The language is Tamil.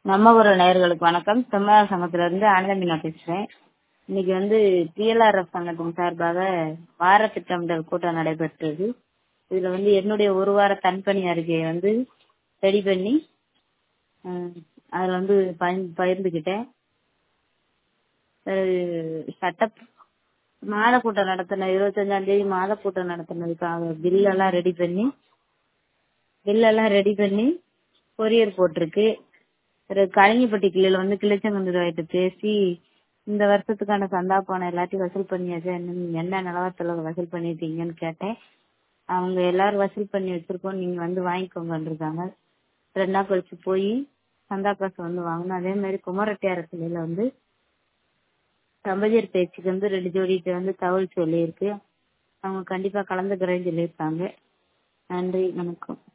நம்ம ஊர் நேயர்களுக்கு வணக்கம் செம்மனார் சங்கத்துல இருந்து ஆனந்தமீனா பேசுறேன் இன்னைக்கு வந்து பிஎல்ஆர்எஃப் சங்கத்தின் சார்பாக வார திட்டமிடல் கூட்டம் நடைபெற்றது இதுல வந்து என்னுடைய ஒரு வார தன்பணி அறிக்கையை வந்து ரெடி பண்ணி அஹ், அதுல வந்து பயன்- பகிர்ந்துக்கிட்டேன் அஹ், சட்ட மாத கூட்டம் நடத்தின இருபத்தஞ்சாம் தேதி மாத கூட்டம் நடத்தினதுக்காக பில் எல்லாம் ரெடி பண்ணி பில் எல்லாம் ரெடி பண்ணி கொரியர் போட்டிருக்கு ஒரு கலிங்கப்பட்டி கிளையில வந்து கிளைச்சங்கந்துராயிட்டு பேசி இந்த வருஷத்துக்கான சந்தா பணம் எல்லாத்தையும் வசூல் பண்ணியாச்சு என்ன என்ன நிலவரத்துல வசூல் பண்ணிட்டீங்கன்னு கேட்டேன் அவங்க எல்லாரும் வசூல் பண்ணி வச்சிருக்கோம் நீங்க வந்து வாங்கிக்கோங்கன்னு இருக்காங்க ரெண்டு நாள் கழிச்சு போய் சந்தா காசு வந்து வாங்கணும் அதே மாதிரி குமரட்டியார கிளையில வந்து தம்பதியர் பேச்சுக்கு வந்து ரெண்டு ஜோடிட்டு வந்து தகவல் சொல்லியிருக்கு அவங்க கண்டிப்பா கலந்துக்கிறேன்னு சொல்லியிருக்காங்க நன்றி வணக்கம்